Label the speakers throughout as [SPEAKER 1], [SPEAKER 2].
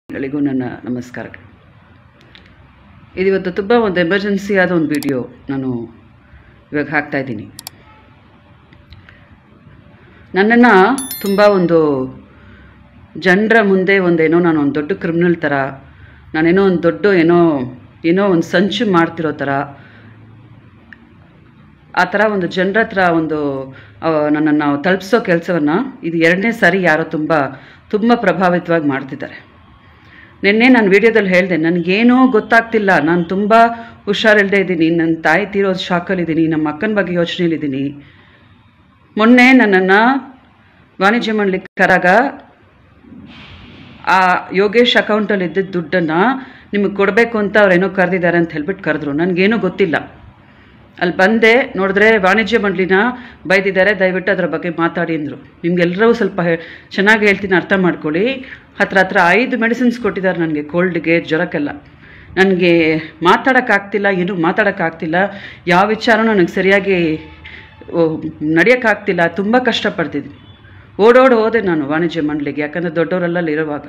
[SPEAKER 1] ಗಳಿಗೂ ನನ್ನ ನಮಸ್ಕಾರಗಳು ಇದಿವತ್ತು ತುಂಬ ಒಂದು ಎಮರ್ಜೆನ್ಸಿ ಆದ ಒಂದು ವಿಡಿಯೋ ನಾನು ಇವಾಗ ಹಾಕ್ತಾ ಇದ್ದೀನಿ ನನ್ನನ್ನು ತುಂಬ ಒಂದು ಜನರ ಮುಂದೆ ಒಂದೇನೋ ನಾನು ಒಂದು ದೊಡ್ಡ ಕ್ರಿಮಿನಲ್ ಥರ ನಾನೇನೋ ಒಂದು ದೊಡ್ಡ ಏನೋ ಏನೋ ಒಂದು ಸಂಚು ಮಾಡ್ತಿರೋ ಥರ ಆ ಥರ ಒಂದು ಜನರ ಹತ್ರ ಒಂದು ನನ್ನನ್ನು ತಲುಪಿಸೋ ಕೆಲಸವನ್ನು ಇದು ಎರಡನೇ ಸಾರಿ ಯಾರೋ ತುಂಬ ತುಂಬ ಪ್ರಭಾವಿತವಾಗಿ ಮಾಡ್ತಿದ್ದಾರೆ ನಿನ್ನೆ ನಾನು ವಿಡಿಯೋದಲ್ಲಿ ಹೇಳಿದೆ ನನಗೇನೂ ಗೊತ್ತಾಗ್ತಿಲ್ಲ ನಾನು ತುಂಬ ಹುಷಾರಿಲ್ಲದೆ ಇದ್ದೀನಿ ನನ್ನ ತಾಯಿ ತೀರೋದು ಶಾಕಲ್ಲಿದ್ದೀನಿ ನಮ್ಮ ಅಕ್ಕನ ಬಗ್ಗೆ ಯೋಚನೆಯಲ್ಲಿದ್ದೀನಿ ಮೊನ್ನೆ ನನ್ನನ್ನು ವಾಣಿಜ್ಯ ಮಂಡಳಿ ಕರಾಗ ಆ ಯೋಗೇಶ್ ಅಕೌಂಟಲ್ಲಿ ಇದ್ದಿದ್ದ ದುಡ್ಡನ್ನು ನಿಮಗೆ ಕೊಡಬೇಕು ಅಂತ ಅವ್ರೇನೋ ಕರೆದಿದ್ದಾರೆ ಅಂತ ಹೇಳ್ಬಿಟ್ಟು ಕರೆದ್ರು ನನಗೇನೂ ಗೊತ್ತಿಲ್ಲ ಅಲ್ಲಿ ಬಂದೆ ನೋಡಿದ್ರೆ ವಾಣಿಜ್ಯ ಮಂಡಳಿನ ಬೈದಿದ್ದಾರೆ ದಯವಿಟ್ಟು ಅದರ ಬಗ್ಗೆ ಮಾತಾಡಿ ಅಂದರು ನಿಮ್ಗೆಲ್ಲರೂ ಸ್ವಲ್ಪ ಹೇ ಚೆನ್ನಾಗಿ ಹೇಳ್ತೀನಿ ಅರ್ಥ ಮಾಡ್ಕೊಳ್ಳಿ ಹತ್ರ ಹತ್ರ ಐದು ಮೆಡಿಸಿನ್ಸ್ ಕೊಟ್ಟಿದ್ದಾರೆ ನನಗೆ ಕೋಲ್ಡ್ಗೆ ಜ್ವರಕ್ಕೆಲ್ಲ ನನಗೆ ಮಾತಾಡೋಕ್ಕಾಗ್ತಿಲ್ಲ ಏನೂ ಮಾತಾಡೋಕ್ಕಾಗ್ತಿಲ್ಲ ಯಾವ ವಿಚಾರನೂ ನನಗೆ ಸರಿಯಾಗಿ ನಡೆಯೋಕ್ಕಾಗ್ತಿಲ್ಲ ತುಂಬ ಕಷ್ಟಪಡ್ತಿದ್ದೀನಿ ಓಡೋಡಿ ಹೋದೆ ನಾನು ವಾಣಿಜ್ಯ ಮಂಡಳಿಗೆ ಯಾಕಂದರೆ ದೊಡ್ಡವರೆಲ್ಲ ಅಲ್ಲಿ ಇರುವಾಗ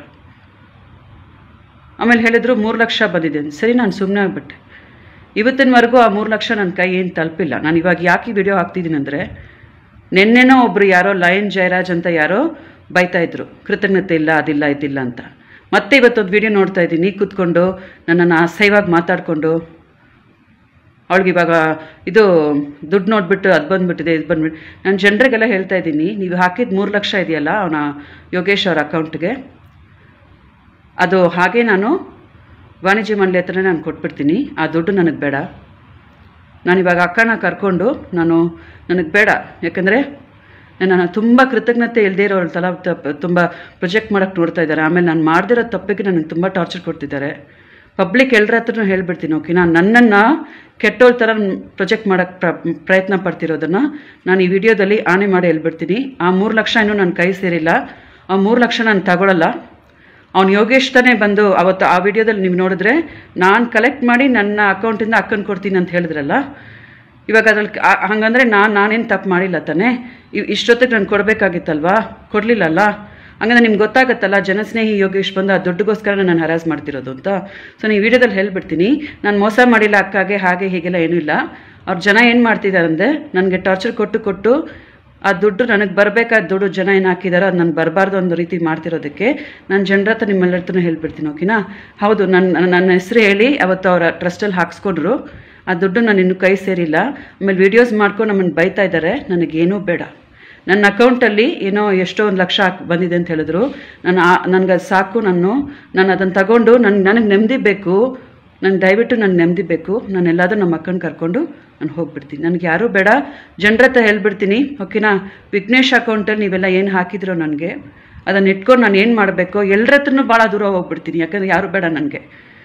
[SPEAKER 1] ಆಮೇಲೆ ಹೇಳಿದ್ರು ಮೂರು ಲಕ್ಷ ಬಂದಿದೆ ಅಂತ. ಸರಿ ನಾನು ಸುಮ್ಮನೆ ಆಗ್ಬಿಟ್ಟೆ ಇವತ್ತಿನವರೆಗೂ ಆ ಮೂರು ಲಕ್ಷ ನನ್ನ ಕೈ ಏನು ತಲುಪಿಲ್ಲ ನಾನು ಇವಾಗ ಯಾಕೆ ವಿಡಿಯೋ ಹಾಕ್ತಿದ್ದೀನಿ ಅಂದರೆ ನಿನ್ನೆನೋ ಒಬ್ಬರು ಯಾರೋ ಲಯನ್ ಜಯರಾಜ್ ಅಂತ ಯಾರೋ ಬೈತಾ ಇದ್ರು ಕೃತಜ್ಞತೆ ಇಲ್ಲ ಅದಿಲ್ಲ ಇದಿಲ್ಲ ಅಂತ ಮತ್ತೆ ಇವತ್ತೊಂದು ವಿಡಿಯೋ ನೋಡ್ತಾ ಇದ್ದೀನಿ ಕೂತ್ಕೊಂಡು ನನ್ನನ್ನು ಅಸಹ್ಯವಾಗಿ ಮಾತಾಡಿಕೊಂಡು ಅವಳಿಗೆ ಇವಾಗ ಇದು ದುಡ್ಡು ನೋಡಿಬಿಟ್ಟು ಅದು ಬಂದುಬಿಟ್ಟಿದೆ ಇದು ಬಂದ್ಬಿಟ್ಟು ನಾನು ಜನರಿಗೆಲ್ಲ ಹೇಳ್ತಾ ಇದ್ದೀನಿ ನೀವು ಹಾಕಿದ ಮೂರು ಲಕ್ಷ ಇದೆಯಲ್ಲ ಅವನ ಯೋಗೇಶ್ ಅವ್ರ ಅಕೌಂಟ್ಗೆ ಅದು ಹಾಗೆ ನಾನು ವಾಣಿಜ್ಯ ಮಂಡಳಿ ಹತ್ರನೇ ನಾನು ಕೊಟ್ಬಿಡ್ತೀನಿ ಆ ದುಡ್ಡು ನನಗೆ ಬೇಡ ನಾನು ಇವಾಗ ಅಕ್ಕನ ಕರ್ಕೊಂಡು ನಾನು ನನಗೆ ಬೇಡ ಯಾಕಂದರೆ ನಾನು ತುಂಬ ಕೃತಜ್ಞತೆ ಇಲ್ಲದೇ ಇರೋ ತಲ ತುಂಬ ಪ್ರೊಜೆಕ್ಟ್ ಮಾಡೋಕ್ಕೆ ನೋಡ್ತಾ ಇದ್ದಾರೆ ಆಮೇಲೆ ನಾನು ಮಾಡ್ದಿರೋ ತಪ್ಪಿಗೆ ನನಗೆ ತುಂಬ ಟಾರ್ಚರ್ ಕೊಡ್ತಿದ್ದಾರೆ ಪಬ್ಲಿಕ್ ಎಲ್ಲರ ಹತ್ರನೂ ಹೇಳ್ಬಿಡ್ತೀನಿ ಓಕೆ ನಾನು ನನ್ನನ್ನು ಕೆಟ್ಟೋಳ ಥರ ಪ್ರೊಜೆಕ್ಟ್ ಮಾಡೋಕ್ಕೆ ಪ್ರ ಪ್ರಯತ್ನ ಪಡ್ತಿರೋದನ್ನು ನಾನು ಈ ವಿಡಿಯೋದಲ್ಲಿ ಆಣೆ ಮಾಡಿ ಹೇಳ್ಬಿಡ್ತೀನಿ ಆ ಮೂರು ಲಕ್ಷ ಇನ್ನೂ ನನ್ನ ಕೈ ಸೇರಿಲ್ಲ ಆ ಮೂರು ಲಕ್ಷ ನಾನು ತಗೊಳ್ಳಲ್ಲ ಅವ್ನು ಯೋಗೇಶ್ ತಾನೇ ಬಂದು ಅವತ್ತು ಆ ವಿಡಿಯೋದಲ್ಲಿ ನೀವು ನೋಡಿದ್ರೆ ನಾನು ಕಲೆಕ್ಟ್ ಮಾಡಿ ನನ್ನ ಅಕೌಂಟಿಂದ ಅಕ್ಕನ ಕೊಡ್ತೀನಿ ಅಂತ ಹೇಳಿದ್ರಲ್ಲ ಇವಾಗ ಅದ್ರಲ್ಲಿ ಆ- ಹಂಗಂದ್ರೆ ನಾನು ನಾನೇನು ತಪ್ಪು ಮಾಡಿಲ್ಲ ತಾನೇ ಇವ್ ಇಷ್ಟೊತ್ತಿಗೆ ನಾನು ಕೊಡಬೇಕಾಗಿತ್ತಲ್ವಾ ಕೊಡಲಿಲ್ಲಲ್ಲ ಹಂಗಂದ್ರೆ ನಿಮ್ಗೆ ಗೊತ್ತಾಗತ್ತಲ್ಲ ಜನಸ್ನೇಹಿ ಯೋಗೇಶ್ ಬಂದು ಆ ದುಡ್ಡುಗೋಸ್ಕರ ನಾನು ಹರಾಜ್ ಮಾಡ್ತಿರೋದು ಅಂತ ಸೊ ನೀವು ವಿಡಿಯೋದಲ್ಲಿ ಹೇಳ್ಬಿಡ್ತೀನಿ ನಾನು ಮೋಸ ಮಾಡಿಲ್ಲ ಅಕ್ಕಾಗೆ ಹಾಗೆ ಹೀಗೆಲ್ಲ ಏನೂ ಇಲ್ಲ ಅವ್ರ ಜನ ಏನು ಮಾಡ್ತಿದ್ದಾರೆ ಅಂದರೆ ನನಗೆ ಟಾರ್ಚರ್ ಕೊಟ್ಟು ಕೊಟ್ಟು ಆ ದುಡ್ಡು ನನಗೆ ಬರಬೇಕಾದ ದುಡ್ಡು ಜನ ಏನು ಹಾಕಿದಾರೋ ಅದು ನನಗೆ ಬರಬಾರ್ದು ಒಂದು ರೀತಿ ಮಾಡ್ತಿರೋದಕ್ಕೆ ನಾನು ಜನರ ಹತ್ರ ನಿಮ್ಮೆಲ್ಲರ ಹತ್ರನೂ ಹೇಳ್ಬಿಡ್ತೀನಿ ಓಕೆನಾ ಹೌದು ನನ್ನ ನನ್ನ ಹೆಸರು ಹೇಳಿ ಅವತ್ತು ಅವರ ಟ್ರಸ್ಟಲ್ಲಿ ಹಾಕ್ಸ್ಕೊಂಡ್ರು ಆ ದುಡ್ಡು ನಾನು ಇನ್ನೂ ಕೈ ಸೇರಿಲ್ಲ ಆಮೇಲೆ ವೀಡಿಯೋಸ್ ಮಾಡ್ಕೊಂಡು ನಮ್ಮನ್ನು ಬೈತಾ ಇದ್ದಾರೆ ನನಗೇನೂ ಬೇಡ ನನ್ನ ಅಕೌಂಟಲ್ಲಿ ಏನೋ ಎಷ್ಟೋ ಒಂದು ಲಕ್ಷ ಹಾಕಿ ಬಂದಿದೆ ಅಂತ ಹೇಳಿದ್ರು ನಾನು ನನಗೆ ಅದು ಸಾಕು ನಾನು ನಾನು ಅದನ್ನು ತಗೊಂಡು ನನಗೆ ನನಗೆ ನೆಮ್ಮದಿ ಬೇಕು ನಂಗೆ ದಯವಿಟ್ಟು ನಾನು ನೆಮ್ಮದಿ ಬೇಕು ನಾನು ಎಲ್ಲಾದರೂ ನಮ್ಮ ಅಕ್ಕನ ಕರ್ಕೊಂಡು ನಾನು ಹೋಗ್ಬಿಡ್ತೀನಿ ನನಗೆ ಯಾರೂ ಬೇಡ ಜನರ ಹತ್ರ ಹೇಳ್ಬಿಡ್ತೀನಿ ಓಕೆನಾ ವಿಘ್ನೇಶ್ ಅಕೌಂಟಲ್ಲಿ ನೀವೆಲ್ಲ ಏನು ಹಾಕಿದ್ರೋ ನನಗೆ ಅದನ್ನು ಇಟ್ಕೊಂಡು ನಾನು ಏನು ಮಾಡಬೇಕು ಎಲ್ಲರ ಹತ್ರನೂ ಭಾಳ ದೂರ ಹೋಗ್ಬಿಡ್ತೀನಿ ಯಾಕಂದರೆ ಯಾರೂ ಬೇಡ ನನಗೆ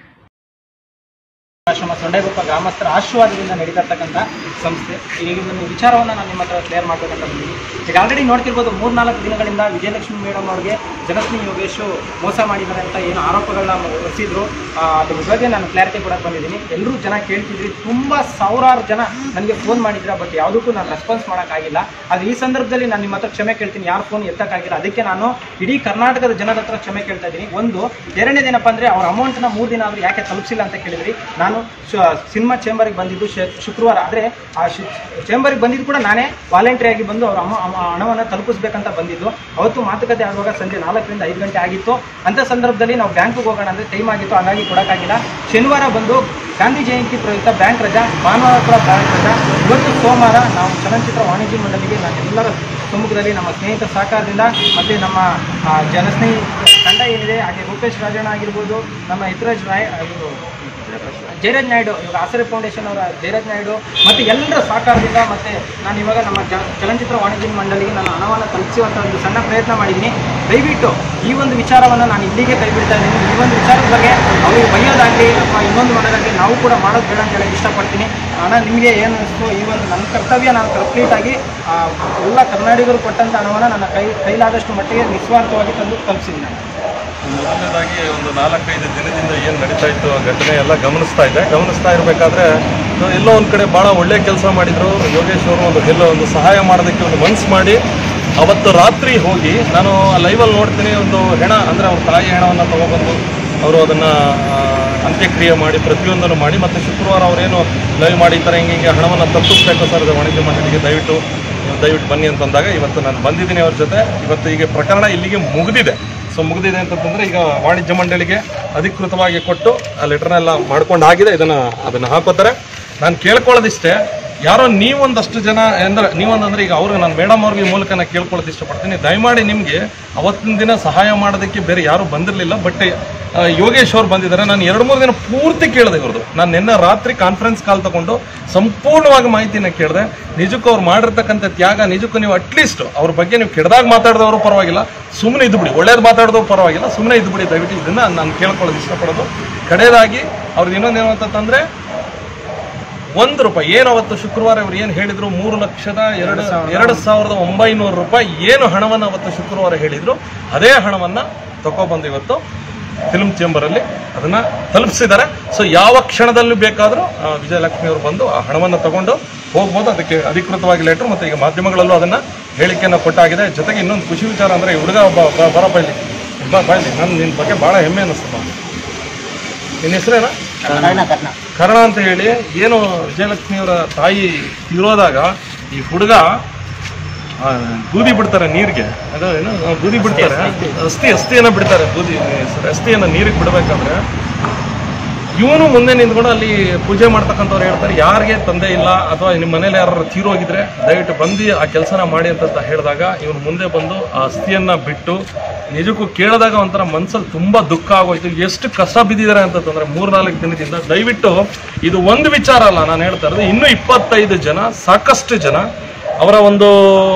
[SPEAKER 2] ಆಶ್ರಮ ಸೊಂಡೆಗೊಪ್ಪ ಗ್ರಾಮಸ್ಥರ ಆಶೀರ್ವಾದದಿಂದ ನಡೀತಾ ಇರ್ತಕ್ಕಂಥ ಸಂಸ್ಥೆ ಈಗ ಒಂದು ವಿಚಾರವನ್ನು ನಾನು ನಿಮ್ಮ ಹತ್ರ ಕ್ಲಿಯರ್ ಮಾಡ್ಬೇಕಂತ ಬಂದಿದ್ದೀನಿ ಈಗ ಆಲ್ರೆಡಿ ನೋಡ್ತಿರ್ಬೋದು ಮೂರ್ನಾಲ್ಕು ದಿನಗಳಿಂದ ವಿಜಯಲಕ್ಷ್ಮಿ ಮೇಡಮ್ ಅವ್ರಿಗೆ ಜನಸ್ನಿ ಯೋಗೇಶು ಮೋಸ ಮಾಡಿದ್ದಾರೆ ಅಂತ ಏನು ಆರೋಪಗಳನ್ನ ಹೊರಿಸಿದ್ರು ಅದ್ರ ಬಗ್ಗೆ ನಾನು ಕ್ಲಾರಿಟಿ ಕೊಡಕ್ಕೆ ಬಂದಿದ್ದೀನಿ ಎಲ್ಲರೂ ಜನ ಕೇಳ್ತಿದ್ರಿ ತುಂಬ ಸಾವಿರಾರು ಜನ ನನಗೆ ಫೋನ್ ಮಾಡಿದ್ರ ಬಟ್ ಯಾವುದಕ್ಕೂ ನಾನು ರೆಸ್ಪಾನ್ಸ್ ಮಾಡೋಕ್ಕಾಗಿಲ್ಲ ಆದರೆ ಈ ಸಂದರ್ಭದಲ್ಲಿ ನಾನು ನಿಮ್ಮ ಹತ್ರ ಕ್ಷಮೆ ಕೇಳ್ತೀನಿ ಯಾರು ಫೋನ್ ಎತ್ತಕ್ಕಾಗಿಲ್ಲ ಅದಕ್ಕೆ ನಾನು ಇಡೀ ಕರ್ನಾಟಕದ ಜನರ ಹತ್ರ ಕ್ಷಮೆ ಕೇಳ್ತಾ ಇದ್ದೀನಿ ಒಂದು ಎರಡನೇದೇನಪ್ಪ ಅಂದರೆ ಅವ್ರ ಅಮೌಂಟ್ನ ಮೂರು ದಿನ ಆದರೂ ಯಾಕೆ ತಲುಪಿಸಿಲ್ಲ ಅಂತ ಕೇಳಿದ್ರಿ ನಾನು ಶು- ಸಿನಿಮಾ ಚೇಂಬರ್ಗೆ ಬಂದಿದ್ದು ಶೆ- ಶುಕ್ರವಾರ ಆದರೆ ಆ ಶು- ಚೇಂಬರ್ಗೆ ಬಂದಿದ್ದು ಕೂಡ ನಾನೇ ವಾಲಂಟ್ರಿ ಆಗಿ ಬಂದು ಅವ್ರ ಅಮ ಅಮ- ಹಣವನ್ನು ತಲುಪಿಸ್ಬೇಕಂತ ಬಂದಿದ್ದು ಅವತ್ತು ಮಾತುಕತೆ ಆಗುವಾಗ ಸಂಜೆ ನಾಲ್ಕರಿಂದ ಐದು ಗಂಟೆ ಆಗಿತ್ತು ಅಂಥ ಸಂದರ್ಭದಲ್ಲಿ ನಾವು ಬ್ಯಾಂಕಿಗೆ ಹೋಗೋಣ ಅಂದರೆ ಟೈಮ್ ಆಗಿತ್ತು ಹಾಗಾಗಿ ಕೊಡೋಕ್ಕಾಗಿಲ್ಲ ಶನಿವಾರ ಬಂದು ಗಾಂಧಿ ಜಯಂತಿ ಪ್ರಯುಕ್ತ ಬ್ಯಾಂಕ್ ರಜಾ ಭಾನುವಾರ ಕೂಡ ಬ್ಯಾಂಕ್ ರಜಾ ಇವತ್ತು ಸೋಮವಾರ ನಾವು ಚಲನಚಿತ್ರ ವಾಣಿಜ್ಯ ಮಂಡಳಿಗೆ ನಾನು ಎಲ್ಲರ ಸಮ್ಮುಖದಲ್ಲಿ ನಮ್ಮ ಸ್ನೇಹಿತರ ಸಹಕಾರದಿಂದ ಮತ್ತು ನಮ್ಮ ಆ, ಜನಸ್ನೇಹಿ ತಂಡ ಏನಿದೆ ಹಾಗೆ ರೂಪೇಶ್ ರಾಜಣ್ಣ ಆಗಿರ್ಬೋದು ನಮ್ಮ ಹಿತರಾಜ್ ರಾಯ್ ಇವರು ಜಯರಾಜ್ ನಾಯ್ಡು ಇವಾಗ ಆಸರೆ ಫೌಂಡೇಶನ್ ಅವರ ಜಯರಾಜ್ ನಾಯ್ಡು ಮತ್ತು ಎಲ್ಲರ ಸಹಕಾರದಿಂದ ಮತ್ತು ನಾನು ಇವಾಗ ನಮ್ಮ ಜ ಚಲನಚಿತ್ರ ವಾಣಿಜ್ಯ ಮಂಡಳಿಗೆ ನಾನು ಹಣವನ್ನು ತಲುಪಿಸುವಂಥ ಒಂದು ಸಣ್ಣ ಪ್ರಯತ್ನ ಮಾಡಿದ್ದೀನಿ ದಯವಿಟ್ಟು ಈ ಒಂದು ವಿಚಾರವನ್ನು ನಾನು ಇಲ್ಲಿಗೆ ಕೈ ಬಿಡ್ತಾ ಇದ್ದೀನಿ ಈ ಒಂದು ವಿಚಾರದ ಬಗ್ಗೆ ಅವರಿಗೆ ಬೈಯೋದಾಗಲಿ ಅಥವಾ ಇನ್ನೊಂದು ಮಾಡೋದಾಗಲಿ ನಾವು ಕೂಡ ಮಾಡೋದು ಬೇಡ ಅಂತ ಹೇಳಕ್ಕೆ ಇಷ್ಟಪಡ್ತೀನಿ ಹಣ ನಿಮಗೆ ಏನು ಅನಿಸ್ತು ಈ ಒಂದು ನನ್ನ ಕರ್ತವ್ಯ ನಾನು ಕಂಪ್ಲೀಟಾಗಿ ಎಲ್ಲ ಕನ್ನಡಿಗರು ಕೊಟ್ಟಂಥ ಹಣವನ್ನು ನನ್ನ ಕೈ ಕೈಲಾದಷ್ಟು ಮಟ್ಟಿಗೆ ನಿಸ್ವಾರ್ಥವಾಗಿ ತಂದು ತಲುಪಿಸಿದ್ದೀನಿ ನಾನು
[SPEAKER 3] ಮೊದಲನೇದಾಗಿ ಒಂದು ನಾಲ್ಕೈದು ದಿನದಿಂದ ಏನು ನಡೀತಾ ಇತ್ತು ಆ ಘಟನೆ ಎಲ್ಲ ಗಮನಿಸ್ತಾ ಇದ್ದೆ ಗಮನಿಸ್ತಾ ಇರಬೇಕಾದ್ರೆ ಎಲ್ಲೋ ಒಂದು ಕಡೆ ಭಾಳ ಒಳ್ಳೆ ಕೆಲಸ ಮಾಡಿದ್ರು ಯೋಗೇಶ್ ಅವರು ಒಂದು ಎಲ್ಲೋ ಒಂದು ಸಹಾಯ ಮಾಡೋದಕ್ಕೆ ಒಂದು ಮನ್ಸು ಮಾಡಿ ಅವತ್ತು ರಾತ್ರಿ ಹೋಗಿ ನಾನು ಲೈವಲ್ಲಿ ನೋಡ್ತೀನಿ ಒಂದು ಹೆಣ ಅಂದರೆ ಅವ್ರ ತಾಯಿ ಹೆಣವನ್ನು ತೊಗೊಬಂದು ಅವರು ಅದನ್ನು ಅಂತ್ಯಕ್ರಿಯೆ ಮಾಡಿ ಪ್ರತಿಯೊಂದನ್ನು ಮಾಡಿ ಮತ್ತು ಶುಕ್ರವಾರ ಅವರೇನು ಲೈವ್ ಮಾಡಿ ಈ ಥರ ಹಿಂಗೆ ಹಿಂಗೆ ಹಣವನ್ನು ತಪ್ಪಿಸ್ಬೇಕು ಸರ್ ಅದು ವಾಣಿಜ್ಯ ಮಂಡಳಿಗೆ ದಯವಿಟ್ಟು ನೀವು ದಯವಿಟ್ಟು ಬನ್ನಿ ಅಂತಂದಾಗ ಇವತ್ತು ನಾನು ಬಂದಿದ್ದೀನಿ ಅವ್ರ ಜೊತೆ ಇವತ್ತು ಈಗ ಪ್ರಕರಣ ಇಲ್ಲಿಗೆ ಮುಗಿದಿದೆ ಸೊ ಮುಗಿದಿದೆ ಅಂತಂದರೆ ಈಗ ವಾಣಿಜ್ಯ ಮಂಡಳಿಗೆ ಅಧಿಕೃತವಾಗಿ ಕೊಟ್ಟು ಆ ಲೆಟರ್ನೆಲ್ಲ ಮಾಡ್ಕೊಂಡು ಆಗಿದೆ ಇದನ್ನು ಅದನ್ನು ಹಾಕೋತಾರೆ ನಾನು ಕೇಳ್ಕೊಳ್ಳೋದಿಷ್ಟೇ ಯಾರೋ ನೀವೊಂದಷ್ಟು ಜನ ಅಂದ್ರೆ ನೀವೊಂದಂದ್ರೆ ಈಗ ಅವ್ರಿಗೆ ನಾನು ಮೇಡಮ್ ಅವ್ರಿಗೆ ಈ ಮೂಲಕ ನಾನು ಕೇಳ್ಕೊಳ್ಳೋದು ಇಷ್ಟಪಡ್ತೀನಿ ದಯಮಾಡಿ ನಿಮಗೆ ಅವತ್ತಿನ ದಿನ ಸಹಾಯ ಮಾಡೋದಕ್ಕೆ ಬೇರೆ ಯಾರೂ ಬಂದಿರಲಿಲ್ಲ ಬಟ್ ಆ, ಯೋಗೇಶ್ ಅವ್ರು ಬಂದಿದ್ದಾರೆ ನಾನು ಎರಡು ಮೂರು ದಿನ ಪೂರ್ತಿ ಕೇಳಿದೆ ಇವ್ರದ್ದು ನಾನು ನಿನ್ನೆ ರಾತ್ರಿ ಕಾನ್ಫರೆನ್ಸ್ ಕಾಲ್ ತಗೊಂಡು ಸಂಪೂರ್ಣವಾಗಿ ಮಾಹಿತಿನ ಕೇಳಿದೆ ನಿಜಕ್ಕೂ ಅವ್ರು ಮಾಡಿರ್ತಕ್ಕಂಥ ತ್ಯಾಗ ನಿಜಕ್ಕೂ ನೀವು ಅಟ್ಲೀಸ್ಟ್ ಅವ್ರ ಬಗ್ಗೆ ನೀವು ಕೆಡ್ದಾಗ ಮಾತಾಡಿದವರು ಪರವಾಗಿಲ್ಲ ಸುಮ್ಮನೆ ಇದ್ಬಿಡಿ ಒಳ್ಳೇದು ಮಾತಾಡಿದವರು ಪರವಾಗಿಲ್ಲ ಸುಮ್ಮನೆ ಇದ್ಬಿಡಿ ದಯವಿಟ್ಟು ಇದನ್ನ ನಾನು ಕೇಳ್ಕೊಳ್ಳೋದು ಇಷ್ಟಪಡೋದು ಕಡೆಯದಾಗಿ ಅವ್ರದ್ದು ಇನ್ನೊಂದು ಏನು ಅಂತಂದ್ರೆ ಒಂದು ರೂಪಾಯಿ ಏನು ಅವತ್ತು ಶುಕ್ರವಾರ ಇವ್ರು ಏನು ಹೇಳಿದ್ರು ಮೂರು ಲಕ್ಷದ ಎರಡು ಎರಡು ಸಾವಿರದ ಒಂಬೈನೂರು ರೂಪಾಯಿ ಏನು ಹಣವನ್ನು ಅವತ್ತು ಶುಕ್ರವಾರ ಹೇಳಿದ್ರು ಅದೇ ಹಣವನ್ನು ತಗೊಬಂದು ಇವತ್ತು ಫಿಲ್ಮ್ ಚೇಂಬರಲ್ಲಿ ಅದನ್ನ ತಲುಪಿಸಿದ್ದಾರೆ ಸೊ ಯಾವ ಕ್ಷಣದಲ್ಲೂ ಬೇಕಾದರೂ ಆ, ವಿಜಯಲಕ್ಷ್ಮಿ ಅವರು ಬಂದು ಆ ಹಣವನ್ನು ತಗೊಂಡು ಹೋಗ್ಬೋದು ಅದಕ್ಕೆ ಅಧಿಕೃತವಾಗಿ ಲೆಟ್ರು ಮತ್ತು ಈಗ ಮಾಧ್ಯಮಗಳಲ್ಲೂ ಅದನ್ನ ಹೇಳಿಕೆಯನ್ನು ಕೊಟ್ಟಾಗಿದೆ ಜೊತೆಗೆ ಇನ್ನೊಂದು ಖುಷಿ ವಿಚಾರ ಅಂದರೆ ಈ ಹುಡುಗ ಒಬ್ಬ ಬ- ಬರಪ್ಪ ಇಲ್ಲಿ ಬಾ ಬಾ ಇಲ್ಲಿ ನಾನು ನಿನ್ನ ಬಗ್ಗೆ ಭಾಳ ಹೆಮ್ಮೆ ಅನ್ನಿಸ್ತಪ್ಪ ನಿನ್ನ ಹೆಸರೇನಾ ಕರ್ಣ ಅಂತ ಹೇಳಿ ಏನು ವಿಜಯಲಕ್ಷ್ಮಿಯವರ ತಾಯಿ ತೀರೋದಾಗ ಈ ಹುಡುಗ ಆ, ಬೂದಿ ಬಿಡ್ತಾರೆ ನೀರಿಗೆ ಅದು ಏನು ಆ, ಬೂದಿ ಬಿಡ್ತಾರೆ ಅಸ್ಥಿ ಅಸ್ಥಿಯನ್ನ ಬಿಡ್ತಾರೆ ಬೂದಿ sorry, ಅಸ್ಥಿಯನ್ನ ನೀರಿಗೆ ಬಿಡಬೇಕಾದ್ರೆ ಇವನು ಮುಂದೆ ನಿಂತ್ಕೊಂಡು ಅಲ್ಲಿ ಪೂಜೆ ಮಾಡ್ತಕ್ಕಂಥವ್ರು ಹೇಳ್ತಾರೆ ಯಾರಿಗೆ ತಂದೆ ಇಲ್ಲ ಅಥವಾ ನಿಮ್ಮ ಮನೇಲಿ ಯಾರು ತೀರೋಗಿದ್ರೆ ದಯವಿಟ್ಟು ಬಂದು ಆ ಕೆಲಸನ ಮಾಡಿ ಅಂತ ಹೇಳಿದಾಗ ಇವನು ಮುಂದೆ ಬಂದು ಆ ಅಸ್ಥಿಯನ್ನ ಬಿಟ್ಟು ನಿಜಕ್ಕೂ ಕೇಳಿದಾಗ ಒಂಥರ ಮನ್ಸಲ್ಲಿ ತುಂಬಾ ದುಃಖ ಆಗೋಯ್ತು ಎಷ್ಟು ಕಷ್ಟ ಬಿದ್ದಿದ್ದಾರೆ ಅಂತಂದ್ರೆ ಮೂರ್ನಾಲ್ಕು ದಿನದಿಂದ ದಯವಿಟ್ಟು ಇದು ಒಂದು ವಿಚಾರ ಅಲ್ಲ ನಾನು ಹೇಳ್ತಾ ಇರೋದು ಇನ್ನೂ ಇಪ್ಪತ್ತೈದು ಜನ ಸಾಕಷ್ಟು ಜನ ಅವರ ಒಂದು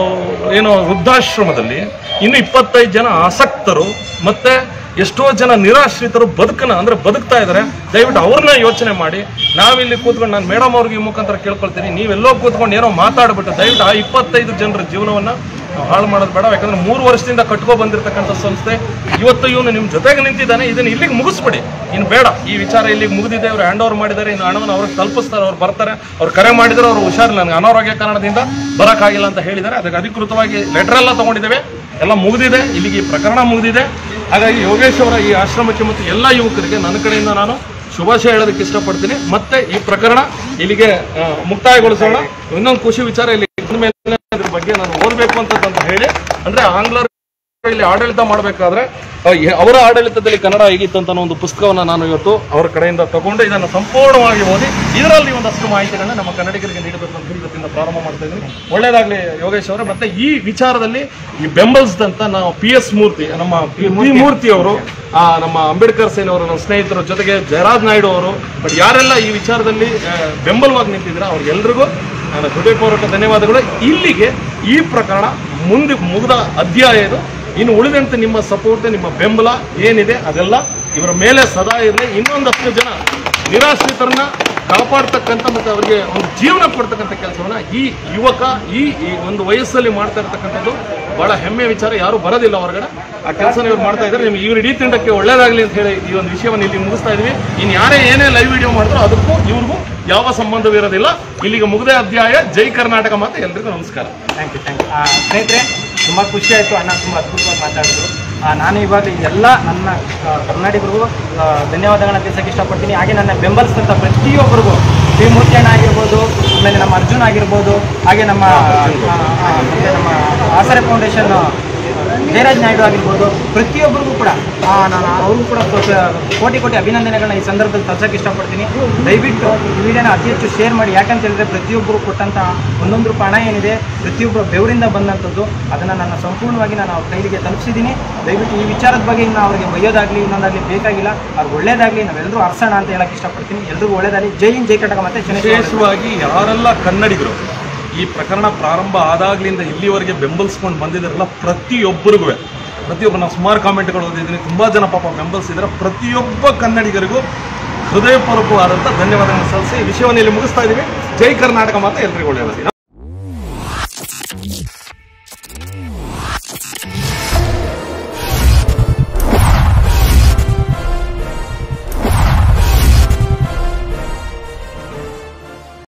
[SPEAKER 3] ಏನು ವೃದ್ಧಾಶ್ರಮದಲ್ಲಿ ಇನ್ನು ಇಪ್ಪತ್ತೈದು ಜನ ಆಸಕ್ತರು ಮತ್ತೆ ಎಷ್ಟೋ ಜನ ನಿರಾಶ್ರಿತರು ಬದುಕನ ಅಂದ್ರೆ ಬದುಕ್ತಾ ಇದ್ದಾರೆ ದಯವಿಟ್ಟು ಅವ್ರನ್ನ ಯೋಚನೆ ಮಾಡಿ ನಾವಿಲ್ಲಿ ಕೂತ್ಕೊಂಡು ನಾನು ಮೇಡಮ್ ಅವ್ರಿಗೆ ಈ ಮುಖಾಂತರ ಕೇಳ್ಕೊಳ್ತೀನಿ ನೀವೆಲ್ಲೋ ಕೂತ್ಕೊಂಡು ಏನೋ ಮಾತಾಡ್ಬಿಟ್ಟು ದಯವಿಟ್ಟು ಆ ಇಪ್ಪತ್ತೈದು ಜನರ ಜೀವನವನ್ನ ನಾವು ಹಾಳು ಮಾಡೋದು ಬೇಡ ಯಾಕಂದ್ರೆ ಮೂರು ವರ್ಷದಿಂದ ಕಟ್ಕೊ ಬಂದಿರತಕ್ಕಂಥ ಸಂಸ್ಥೆ ಇವತ್ತು ಇವನು ನಿಮ್ಮ ಜೊತೆಗೆ ನಿಂತಿದ್ದಾನೆ ಇದನ್ನ ಇಲ್ಲಿಗೆ ಮುಗಿಸ್ಬಿಡಿ ಇನ್ನು ಬೇಡ ಈ ವಿಚಾರ ಇಲ್ಲಿಗೆ ಮುಗಿದಿದೆ ಅವ್ರು ಹ್ಯಾಂಡ್ ಓವರ್ ಮಾಡಿದ್ದಾರೆ ಇನ್ನು ಹಣವನ್ನು ಅವ್ರಿಗೆ ತಲುಪಿಸ್ತಾರೆ ಅವ್ರು ಬರ್ತಾರೆ ಅವ್ರು ಕರೆ ಮಾಡಿದ್ರೆ ಅವ್ರು ಹುಷಾರಿಲ್ಲ ನನಗೆ ಅನಾರೋಗ್ಯ ಕಾರಣದಿಂದ ಬರೋಕ್ಕಾಗಿಲ್ಲ ಅಂತ ಹೇಳಿದ್ದಾರೆ ಅದಕ್ಕೆ ಅಧಿಕೃತವಾಗಿ ಲೆಟರ್ ಎಲ್ಲ ತಗೊಂಡಿದ್ದೇವೆ ಎಲ್ಲ ಮುಗಿದಿದೆ ಇಲ್ಲಿಗೆ ಈ ಪ್ರಕರಣ ಮುಗಿದಿದೆ ಹಾಗಾಗಿ ಯೋಗೇಶ್ ಅವರ ಈ ಆಶ್ರಮಕ್ಕೆ ಮತ್ತು ಎಲ್ಲ ಯುವಕರಿಗೆ ನನ್ನ ಕಡೆಯಿಂದ ನಾನು ಶುಭಾಶಯ ಹೇಳೋದಕ್ಕೆ ಇಷ್ಟಪಡ್ತೀನಿ ಮತ್ತೆ ಈ ಪ್ರಕರಣ ಇಲ್ಲಿಗೆ ಆ, ಮುಕ್ತಾಯಗೊಳಿಸೋಣ ಇನ್ನೊಂದು ಖುಷಿ ವಿಚಾರ ಇಲ್ಲಿ ಬಂದ ಮೇಲೆ ಅದ್ರ ಬಗ್ಗೆ ನಾನು ಓದಬೇಕು ಅಂತ ಅಂತ ಹೇಳಿ ಅಂದ್ರೆ ಆಂಗ್ಲರು ಇಲ್ಲಿ ಆಡಳಿತ ಮಾಡಬೇಕಾದ್ರೆ ಅವರ ಆಡಳಿತದಲ್ಲಿ ಕನ್ನಡ ಹೇಗಿತ್ತು ಅಂತ ಅನ್ನೋ ಒಂದು ಪುಸ್ತಕವನ್ನು ನಾನು ಇವತ್ತು ಅವರ ಕಡೆಯಿಂದ ತಗೊಂಡು ಇದನ್ನು ಸಂಪೂರ್ಣವಾಗಿ ಓದಿ ಇದರಲ್ಲಿ ಒಂದಷ್ಟು ಮಾಹಿತಿಗಳನ್ನ ನಮ್ಮ ಕನ್ನಡಿಗರಿಗೆ ನೀಡಬೇಕು ಅಂತ ಹೇಳಿ ಇವತ್ತಿಂದ ಪ್ರಾರಂಭ ಮಾಡ್ತಾ ಇದ್ದೀನಿ ಒಳ್ಳೇದಾಗ್ಲಿ ಯೋಗೇಶ್ ಅವರೇ ಮತ್ತೆ ಈ ವಿಚಾರದಲ್ಲಿ ಈ ಬೆಂಬಲಿಸಿದಂತ ನಾವು ಪಿ ಎಸ್ ಮೂರ್ತಿ ನಮ್ಮ ಪಿ ಮೂರ್ತಿ ಅವರು ಆ, ನಮ್ಮ ಅಂಬೇಡ್ಕರ್ ಸೇನ್ ಅವರು ನಮ್ಮ ಸ್ನೇಹಿತರ ಜೊತೆಗೆ ಜಯರಾಜ್ ನಾಯ್ಡು ಅವರು ಬಟ್ ಯಾರೆಲ್ಲ ಈ ವಿಚಾರದಲ್ಲಿ ಆ, ಬೆಂಬಲವಾಗಿ ನಿಂತಿದ್ರೆ ಅವ್ರಿಗೆಲ್ರಿಗೂ ನನ್ನ ಹೃದಯಪೂರ್ವಕ ಧನ್ಯವಾದಗಳು ಇಲ್ಲಿಗೆ ಈ ಪ್ರಕರಣ ಮುಂದೆ ಮುಗಿದ ಅಧ್ಯಾಯ ಇದು ಇನ್ನು ಉಳಿದಂತೆ ನಿಮ್ಮ ಸಪೋರ್ಟ್ ನಿಮ್ಮ ಬೆಂಬಲ ಏನಿದೆ ಅದೆಲ್ಲ ಇವರ ಮೇಲೆ ಸದಾ ಇರಲಿ ಇನ್ನೊಂದಷ್ಟು ಜನ ನಿರಾಶ್ರಿತರನ್ನ ಕಾಪಾಡ್ತಕ್ಕಂಥ ಮತ್ತು ಅವರಿಗೆ ಒಂದು ಜೀವನ ಕೊಡ್ತಕ್ಕಂಥ ಕೆಲಸವನ್ನ ಈ ಯುವಕ ಈ ಈ ಒಂದು ವಯಸ್ಸಲ್ಲಿ ಮಾಡ್ತಾ ಇರ್ತಕ್ಕಂಥದ್ದು ಬಹಳ ಹೆಮ್ಮೆ ವಿಚಾರ ಯಾರು ಬರೋದಿಲ್ಲ ಹೊರಗಡೆ ಆ ಕೆಲಸನ ಇವ್ರು ಮಾಡ್ತಾ ಇದ್ದಾರೆ ನಿಮ್ಗೆ ಇವ್ರ ಇಡೀ ತಂಡಕ್ಕೆ ಒಳ್ಳೇದಾಗ್ಲಿ ಅಂತ ಹೇಳಿ ಈ ಒಂದು ವಿಷಯವನ್ನು ಇಲ್ಲಿ ಮುಗಿಸ್ತಾ ಇದೀವಿ ಇನ್ನು ಯಾರೇ ಏನೇ ಲೈವ್ ವಿಡಿಯೋ ಮಾಡಿದ್ರು ಅದಕ್ಕೂ ಇವ್ರಿಗೂ ಯಾವ ಸಂಬಂಧವಿರೋದಿಲ್ಲ ಇಲ್ಲಿಗೆ ಮುಗಿದೇ ಅಧ್ಯಾಯ ಜೈ ಕರ್ನಾಟಕ ಮಾತು ಎಲ್ರಿಗೂ ನಮಸ್ಕಾರ
[SPEAKER 2] ಥ್ಯಾಂಕ್ ಯು ಥ್ಯಾಂಕ್ ಯು ಸ್ನೇಹಿತರೆ ತುಂಬ ಖುಷಿ ಆಯಿತು ಅಣ್ಣ ತುಂಬ ಅದ್ಭುತವಾಗಿ ಮಾತಾಡಿದ್ರು ಆ, ನಾನು ಇವಾಗ ಎಲ್ಲ ನನ್ನ ಆ, ಕನ್ನಡಿಗರಿಗೂ ಆ, ಧನ್ಯವಾದಗಳನ್ನ ತಿಳಿಸೋಕೆ ಇಷ್ಟಪಡ್ತೀನಿ ಹಾಗೆ ನನ್ನ ಬೆಂಬಲಿಸಿದಂಥ ಪ್ರತಿಯೊಬ್ಬರಿಗೂ ಶ್ರೀ ಮೂರ್ತಿ ಅಣ್ಣ ಆಗಿರ್ಬೋದು ಆಮೇಲೆ ನಮ್ಮ ಅರ್ಜುನ್ ಆಗಿರ್ಬೋದು ಹಾಗೆ ನಮ್ಮ ಆ, ಆ, ಮತ್ತೆ ನಮ್ಮ ಆಸರೆ ಫೌಂಡೇಶನ್ ಜಯರಾಜ್ ನಾಯ್ಡು ಆಗಿರ್ಬೋದು ಪ್ರತಿಯೊಬ್ಬರಿಗೂ ಕೂಡ ಆ, ನಾನು ಅವ್ರಿಗೂ ಕೂಡ ಕೋ- ಕೋಟಿ ಕೋಟಿ ಅಭಿನಂದನೆಗಳನ್ನ ಈ ಸಂದರ್ಭದಲ್ಲಿ ತಲ್ಸೋಕೆ ಇಷ್ಟಪಡ್ತೀನಿ ದಯವಿಟ್ಟು ಈ ವಿಡಿಯೋನ ಅತಿ ಹೆಚ್ಚು ಶೇರ್ ಮಾಡಿ ಯಾಕಂತ ಹೇಳಿದ್ರೆ ಪ್ರತಿಯೊಬ್ಬರು ಕೊಟ್ಟಂಥ ಒಂದೊಂದು ರೂಪಾಯಿ ಹಣ ಏನಿದೆ ಪ್ರತಿಯೊಬ್ಬರು ಬೆವರಿಂದ ಬಂದಂಥದ್ದು ಅದನ್ನು ನಾನು ಸಂಪೂರ್ಣವಾಗಿ ನಾನು ಅವ್ರ ಕೈಲಿಗೆ ತಲುಪಿಸಿದ್ದೀನಿ ದಯವಿಟ್ಟು ಈ ವಿಚಾರದ ಬಗ್ಗೆ ಇನ್ನು ಅವರಿಗೆ ಬೈಯೋದಾಗಲಿ ಇನ್ನೊಂದಾಗಲಿ ಬೇಕಾಗಿಲ್ಲ ಅವ್ರಿಗೆ ಒಳ್ಳೇದಾಗಲಿ ನಾವೆಲ್ಲರೂ ಅರ್ಸೋಣ ಅಂತ ಹೇಳಕ್ಕೆ ಇಷ್ಟಪಡ್ತೀನಿ ಎಲ್ರಿಗೂ ಒಳ್ಳೇದಾಗಲಿ ಜೈ ಹಿಂದ್ ಜೈ ಕಟಕ ಮತ್ತೆ ಶನೇಶ್ವರ
[SPEAKER 3] ವಿಶೇಷವಾಗಿ ಯಾರೆಲ್ಲ ಕನ್ನಡಿಗರು ಈ ಪ್ರಕರಣ ಪ್ರಾರಂಭ ಆದಾಗ್ಲಿಂದ ಇಲ್ಲಿವರೆಗೆ ಬೆಂಬಲಿಸ್ಕೊಂಡು ಬಂದಿದ್ದಾರಲ್ಲ ಪ್ರತಿಯೊಬ್ಬರಿಗೂ ಪ್ರತಿಯೊಬ್ಬ ನಾವು ಸುಮಾರು ಕಾಮೆಂಟ್ಗಳು ಓದಿದ್ದೀನಿ ತುಂಬ ಜನ ಪಾಪ ಬೆಂಬಲಿಸಿದ್ದಾರೆ ಪ್ರತಿಯೊಬ್ಬ ಕನ್ನಡಿಗರಿಗೂ ಹೃದಯಪೂರ್ವಕವಾದಂಥ ಧನ್ಯವಾದಗಳನ್ನು ಸಲ್ಲಿಸಿ ಈ ವಿಷಯವನ್ನು ಇಲ್ಲಿ ಮುಗಿಸ್ತಾ ಇದ್ದೀವಿ ಜೈ ಕರ್ನಾಟಕ ಮಾತ್ರ ಎಲ್ರಿಗೂ ಒಳ್ಳೆಯದು